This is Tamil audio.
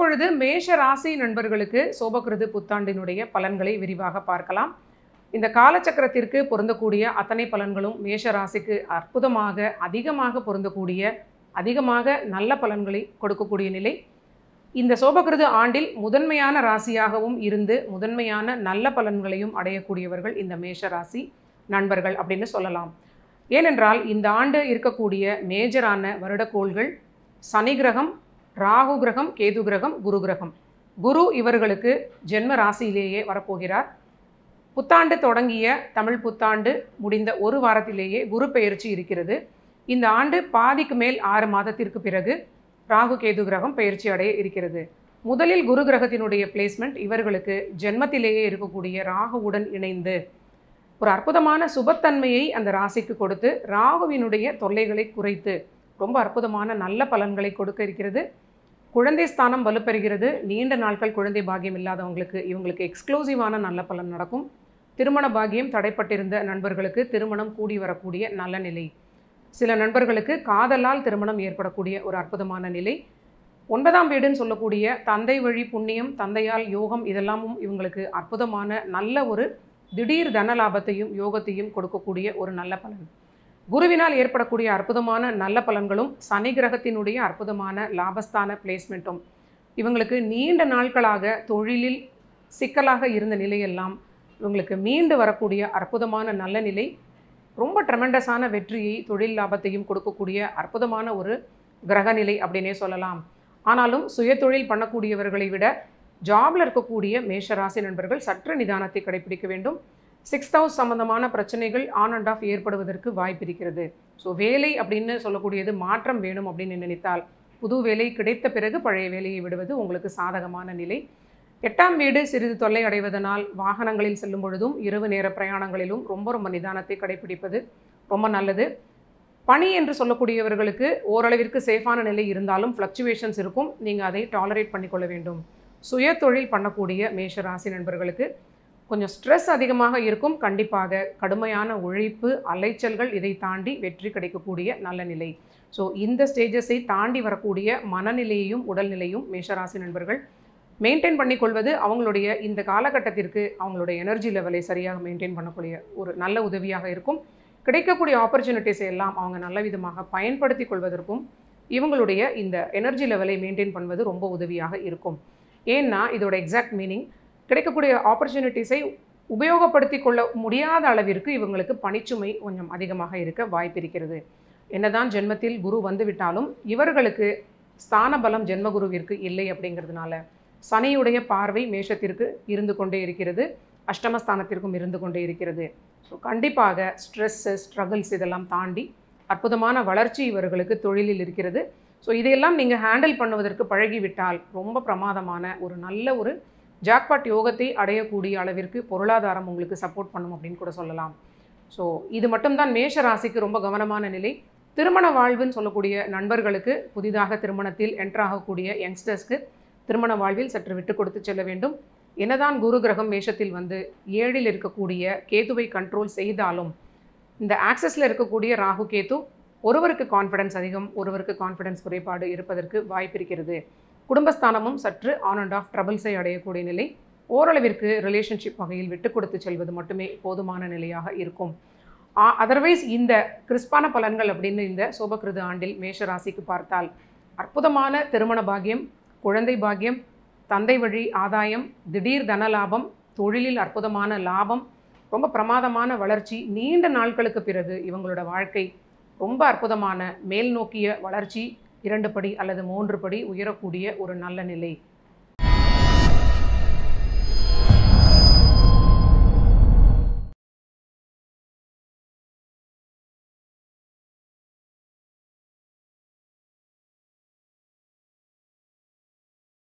இப்பொழுது மேஷ ராசி நண்பர்களுக்கு சோபகிருது புத்தாண்டினுடைய பலன்களை விரிவாக பார்க்கலாம் இந்த காலச்சக்கரத்திற்கு பொருந்தக்கூடிய அத்தனை பலன்களும் மேஷ ராசிக்கு அற்புதமாக அதிகமாக பொருந்தக்கூடிய அதிகமாக நல்ல பலன்களை கொடுக்கக்கூடிய நிலை இந்த சோபகிருது ஆண்டில் முதன்மையான ராசியாகவும் இருந்து முதன்மையான நல்ல பலன்களையும் அடையக்கூடியவர்கள் இந்த மேஷ ராசி நண்பர்கள் அப்படின்னு சொல்லலாம் ஏனென்றால் இந்த ஆண்டு இருக்கக்கூடிய மேஜரான வருடக்கோள்கள் சனி கிரகம் ராகு கிரகம் கேது கிரகம் குரு கிரகம் குரு இவர்களுக்கு ஜென்ம ராசியிலேயே வரப்போகிறார் புத்தாண்டு தொடங்கிய தமிழ் புத்தாண்டு முடிந்த ஒரு வாரத்திலேயே குரு பெயர்ச்சி இருக்கிறது இந்த ஆண்டு பாதிக்கு மேல் ஆறு மாதத்திற்கு பிறகு ராகு கேது கிரகம் பெயர்ச்சி அடைய இருக்கிறது முதலில் குரு கிரகத்தினுடைய பிளேஸ்மெண்ட் இவர்களுக்கு ஜென்மத்திலேயே இருக்கக்கூடிய ராகுவுடன் இணைந்து ஒரு அற்புதமான சுபத்தன்மையை அந்த ராசிக்கு கொடுத்து ராகுவினுடைய தொல்லைகளை குறைத்து ரொம்ப அற்புதமான நல்ல பலன்களை கொடுக்க இருக்கிறது குழந்தை ஸ்தானம் வலுப்பெறுகிறது நீண்ட நாட்கள் குழந்தை பாக்கியம் இல்லாதவங்களுக்கு இவங்களுக்கு எக்ஸ்க்ளூசிவான நல்ல பலன் நடக்கும் திருமண பாக்கியம் தடைப்பட்டிருந்த நண்பர்களுக்கு திருமணம் கூடி வரக்கூடிய நல்ல நிலை சில நண்பர்களுக்கு காதலால் திருமணம் ஏற்படக்கூடிய ஒரு அற்புதமான நிலை ஒன்பதாம் வீடுன்னு சொல்லக்கூடிய தந்தை வழி புண்ணியம் தந்தையால் யோகம் இதெல்லாமும் இவங்களுக்கு அற்புதமான நல்ல ஒரு திடீர் தன லாபத்தையும் யோகத்தையும் கொடுக்கக்கூடிய ஒரு நல்ல பலன் குருவினால் ஏற்படக்கூடிய அற்புதமான நல்ல பலன்களும் சனி கிரகத்தினுடைய அற்புதமான லாபஸ்தான பிளேஸ்மெண்ட்டும் இவங்களுக்கு நீண்ட நாட்களாக தொழிலில் சிக்கலாக இருந்த நிலையெல்லாம் இவங்களுக்கு மீண்டு வரக்கூடிய அற்புதமான நல்ல நிலை ரொம்ப ட்ரெமெண்டஸான வெற்றியை தொழில் லாபத்தையும் கொடுக்கக்கூடிய அற்புதமான ஒரு கிரகநிலை அப்படின்னே சொல்லலாம் ஆனாலும் சுயதொழில் பண்ணக்கூடியவர்களை விட ஜாப்ல இருக்கக்கூடிய மேஷராசி நண்பர்கள் சற்று நிதானத்தை கடைபிடிக்க வேண்டும் சிக்ஸ்த் ஹவுஸ் சம்பந்தமான பிரச்சனைகள் ஆன் அண்ட் ஆஃப் ஏற்படுவதற்கு வாய்ப்பு இருக்கிறது ஸோ வேலை அப்படின்னு சொல்லக்கூடியது மாற்றம் வேணும் அப்படின்னு நினைத்தால் புது வேலை கிடைத்த பிறகு பழைய வேலையை விடுவது உங்களுக்கு சாதகமான நிலை எட்டாம் வீடு சிறிது தொல்லை அடைவதனால் வாகனங்களில் செல்லும் பொழுதும் இரவு நேர பிரயாணங்களிலும் ரொம்ப ரொம்ப நிதானத்தை கடைபிடிப்பது ரொம்ப நல்லது பணி என்று சொல்லக்கூடியவர்களுக்கு ஓரளவிற்கு சேஃபான நிலை இருந்தாலும் ஃப்ளக்சுவேஷன்ஸ் இருக்கும் நீங்கள் அதை டாலரேட் பண்ணிக்கொள்ள வேண்டும் சுய தொழில் பண்ணக்கூடிய மேஷ ராசி நண்பர்களுக்கு கொஞ்சம் ஸ்ட்ரெஸ் அதிகமாக இருக்கும் கண்டிப்பாக கடுமையான உழைப்பு அலைச்சல்கள் இதை தாண்டி வெற்றி கிடைக்கக்கூடிய நல்ல நிலை ஸோ இந்த ஸ்டேஜஸை தாண்டி வரக்கூடிய மனநிலையையும் உடல்நிலையும் மேஷராசி நண்பர்கள் மெயின்டைன் பண்ணிக்கொள்வது அவங்களுடைய இந்த காலகட்டத்திற்கு அவங்களுடைய எனர்ஜி லெவலை சரியாக மெயின்டைன் பண்ணக்கூடிய ஒரு நல்ல உதவியாக இருக்கும் கிடைக்கக்கூடிய ஆப்பர்ச்சுனிட்டிஸ் எல்லாம் அவங்க நல்ல விதமாக பயன்படுத்தி கொள்வதற்கும் இவங்களுடைய இந்த எனர்ஜி லெவலை மெயின்டைன் பண்ணுவது ரொம்ப உதவியாக இருக்கும் ஏன்னா இதோட எக்ஸாக்ட் மீனிங் கிடைக்கக்கூடிய ஆப்பர்ச்சுனிட்டிஸை உபயோகப்படுத்தி கொள்ள முடியாத அளவிற்கு இவங்களுக்கு பணிச்சுமை கொஞ்சம் அதிகமாக இருக்க வாய்ப்பு இருக்கிறது என்னதான் ஜென்மத்தில் குரு வந்துவிட்டாலும் இவர்களுக்கு ஸ்தான பலம் ஜென்மகுருவிற்கு இல்லை அப்படிங்கிறதுனால சனியுடைய பார்வை மேஷத்திற்கு இருந்து கொண்டே இருக்கிறது அஷ்டமஸ்தானத்திற்கும் இருந்து கொண்டே இருக்கிறது ஸோ கண்டிப்பாக ஸ்ட்ரெஸ்ஸு ஸ்ட்ரகிள்ஸ் இதெல்லாம் தாண்டி அற்புதமான வளர்ச்சி இவர்களுக்கு தொழிலில் இருக்கிறது ஸோ இதையெல்லாம் நீங்கள் ஹேண்டில் பண்ணுவதற்கு பழகிவிட்டால் ரொம்ப பிரமாதமான ஒரு நல்ல ஒரு ஜாக்பாட் யோகத்தை அடையக்கூடிய அளவிற்கு பொருளாதாரம் உங்களுக்கு சப்போர்ட் பண்ணும் அப்படின்னு கூட சொல்லலாம் ஸோ இது மட்டும்தான் மேஷ ராசிக்கு ரொம்ப கவனமான நிலை திருமண வாழ்வுன்னு சொல்லக்கூடிய நண்பர்களுக்கு புதிதாக திருமணத்தில் என்டர் ஆகக்கூடிய யங்ஸ்டர்ஸ்க்கு திருமண வாழ்வில் சற்று விட்டு கொடுத்து செல்ல வேண்டும் என்னதான் குரு கிரகம் மேஷத்தில் வந்து ஏழில் இருக்கக்கூடிய கேதுவை கண்ட்ரோல் செய்தாலும் இந்த ஆக்சஸில் இருக்கக்கூடிய ராகு கேது ஒருவருக்கு கான்ஃபிடன்ஸ் அதிகம் ஒருவருக்கு கான்ஃபிடன்ஸ் குறைபாடு இருப்பதற்கு வாய்ப்பு இருக்கிறது குடும்பஸ்தானமும் சற்று ஆன் அண்ட் ஆஃப் ட்ரபிள்ஸை அடையக்கூடிய நிலை ஓரளவிற்கு ரிலேஷன்ஷிப் வகையில் விட்டு கொடுத்து செல்வது மட்டுமே போதுமான நிலையாக இருக்கும் அதர்வைஸ் இந்த கிறிஸ்பான பலன்கள் அப்படின்னு இந்த சோபகிருது ஆண்டில் மேஷ ராசிக்கு பார்த்தால் அற்புதமான திருமண பாக்கியம் குழந்தை பாக்கியம் தந்தை வழி ஆதாயம் திடீர் தன லாபம் தொழிலில் அற்புதமான லாபம் ரொம்ப பிரமாதமான வளர்ச்சி நீண்ட நாட்களுக்கு பிறகு இவங்களோட வாழ்க்கை ரொம்ப அற்புதமான மேல் நோக்கிய வளர்ச்சி இரண்டு படி அல்லது மூன்று படி உயரக்கூடிய ஒரு நல்ல நிலை